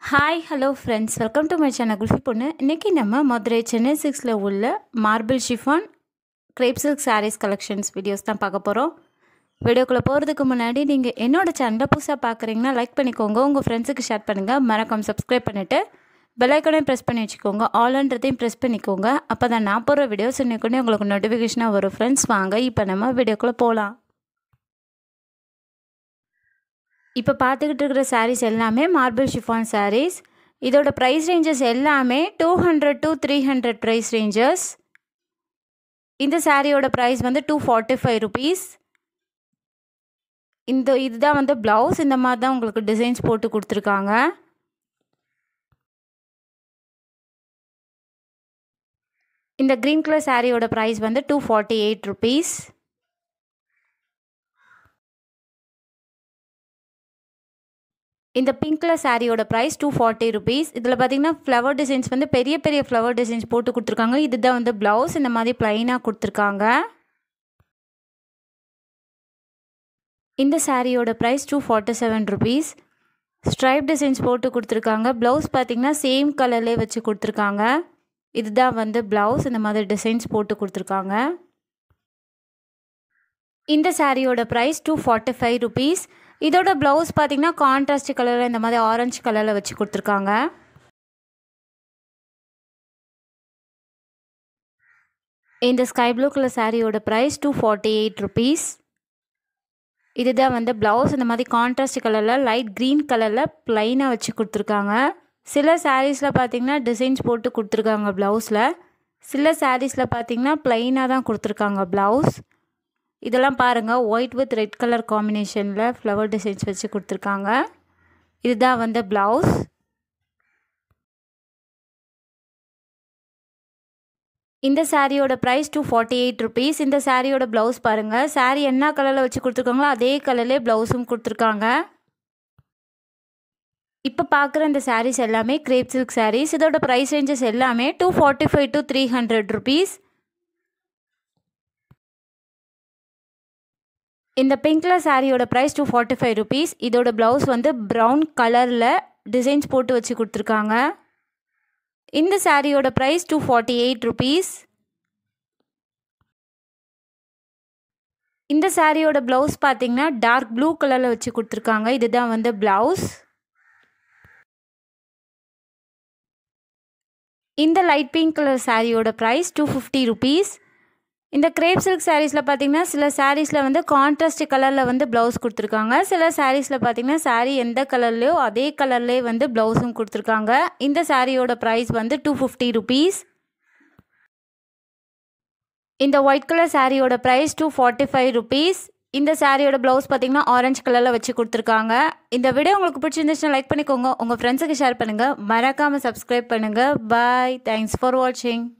hi hello friends welcome to my channel Kulfi Ponnu இன்றைக்கி நம்ம மதுரை சென்னை சிக்ஸில் உள்ள marble chiffon crepe silk saris collections videos தான் பார்க்க போகிறோம் வீடியோக்குள்ளே போகிறதுக்கு முன்னாடி நீங்கள் என்னோட சேனலை புதுசாக பார்க்குறீங்கன்னா லைக் பண்ணிக்கோங்க உங்கள் ஃப்ரெண்ட்ஸுக்கு ஷேர் பண்ணுங்கள் மறக்காம சப்ஸ்கிரைப் பண்ணிவிட்டு பெல்லைக்கனையும் ப்ரெஸ் பண்ணி வச்சுக்கோங்க ஆல்ன்றதையும் ப்ரெஸ் பண்ணிக்கோங்க அப்போ தான் நான் போடுற வீடியோஸ் இன்னைக்குன்னே உங்களுக்கு நோட்டிஃபிகேஷனாக வரும் ஃப்ரெண்ட்ஸ் வாங்க இப்போ நம்ம வீடியோக்குள்ளே போகலாம் இப்போ பார்த்துக்கிட்டு இருக்கிற சாரீஸ் எல்லாமே மார்பிள் ஷிஃபான் சாரீஸ் இதோட ப்ரைஸ் ரேஞ்சஸ் எல்லாமே two hundred to three hundred price ranges இந்த சாரியோட ப்ரைஸ் வந்து டூ ஃபார்ட்டி ஃபைவ் ருபீஸ் இந்த இதுதான் வந்து ப்ளவுஸ் இந்த மாதிரி தான் உங்களுக்கு டிசைன்ஸ் போட்டு கொடுத்துருக்காங்க இந்த க்ரீன் கலர் சாரியோட ப்ரைஸ் வந்து டூ ஃபார்ட்டி எயிட் ருபீஸ் இந்த பிங்க் கலர் சாரியோட ப்ரைஸ் டூ ஃபார்ட்டி ருபீஸ் இதில் பார்த்தீங்கன்னா ஃப்ளவர் டிசைன்ஸ் வந்து பெரிய பெரிய ஃப்ளவர் டிசைன்ஸ் போட்டு கொடுத்துருக்காங்க இதுதான் வந்து ப்ளவுஸ் இந்த மாதிரி ப்ளைனாக கொடுத்துருக்காங்க இந்த சாரியோட price two forty seven rupees stripe designs போட்டு கொடுத்துருக்காங்க ப்ளவுஸ் பார்த்தீங்கன்னா சேம் கலர்லேயே வச்சு கொடுத்துருக்காங்க இதுதான் வந்து ப்ளவுஸ் இந்த மாதிரி டிசைன்ஸ் போட்டு கொடுத்துருக்காங்க இந்த சாரியோட price two forty five rupees இதோட ப்ளவுஸ் பார்த்தீங்கன்னா கான்ட்ராஸ்ட் கலரில் இந்த மாதிரி ஆரஞ்சு கலரில் வச்சு கொடுத்துருக்காங்க இந்த ஸ்கை ப்ளூ கலர் சாரியோட price two forty eight rupees இதுதான் வந்து ப்ளவுஸ் இந்த மாதிரி கான்ட்ராஸ்ட் கலரில் லைட் க்ரீன் கலரில் ப்ளைனாக வச்சு கொடுத்துருக்காங்க சில சாரீஸில் பார்த்தீங்கன்னா டிசைன்ஸ் போட்டு கொடுத்துருக்காங்க ப்ளவுஸில் சில சாரீஸில் பார்த்தீங்கன்னா ப்ளைனாக தான் கொடுத்துருக்காங்க ப்ளவுஸ் இதெல்லாம் பாருங்கள் ஒயிட் வித் ரெட் கலர் காம்பினேஷனில் ஃப்ளவர் டிசைன்ஸ் வச்சு கொடுத்துருக்காங்க இதுதான் வந்து ப்ளவுஸ் இந்த சாரியோட price two forty eight rupees இந்த சாரியோட ப்ளவுஸ் பாருங்கள் சாரீ என்ன கலரில் வச்சு கொடுத்துருக்காங்களோ அதே கலர்லேயே ப்ளவுஸும் கொடுத்துருக்காங்க இப்போ பார்க்குற இந்த சாரீஸ் எல்லாமே கிரேப் சில்க் சாரீஸ் இதோட ப்ரைஸ் ரேஞ்சஸ் எல்லாமே two forty five to three hundred rupees இந்த பிங்க் கலர் சாரியோட price two forty five rupees இதோட ப்ளவுஸ் வந்து ப்ரௌன் கலரில் டிசைன்ஸ் போட்டு வச்சு கொடுத்துருக்காங்க இந்த சாரியோட price two forty eight rupees இந்த சாரியோட ப்ளவுஸ் பார்த்தீங்கன்னா டார்க் ப்ளூ கலரில் வச்சு கொடுத்துருக்காங்க இதுதான் வந்து ப்ளவுஸ் இந்த லைட் பிங்க் கலர் சாரியோட ப்ரைஸ் டூ ஃபிஃப்டி ருபீஸ் இந்த கிரேப் சில்க் சாரீஸில் பார்த்தீங்கன்னா சில சாரீஸில் வந்து கான்ட்ராஸ்ட் கலரில் வந்து ப்ளவுஸ் கொடுத்துருக்காங்க சில சாரீஸில் பார்த்தீங்கன்னா சாரீ எந்த கலர்லையோ அதே கலர்லேயே வந்து ப்ளவுஸும் கொடுத்துருக்காங்க இந்த சாரியோட ப்ரைஸ் வந்து டூ ஃபிஃப்டி ருபீஸ் இந்த ஒயிட் கலர் சாரியோட price two forty five rupees இந்த சாரியோட ப்ளவுஸ் பார்த்தீங்கன்னா ஆரஞ்சு கலரில் வச்சு கொடுத்துருக்காங்க இந்த வீடியோ உங்களுக்கு பிடிச்சிருந்துச்சுன்னா லைக் பண்ணிக்கோங்க உங்கள் ஃப்ரெண்ட்ஸுக்கு ஷேர் பண்ணுங்கள் மறக்காமல் சப்ஸ்கிரைப் பண்ணுங்கள் பாய் தேங்க்ஸ் ஃபார் வாட்சிங்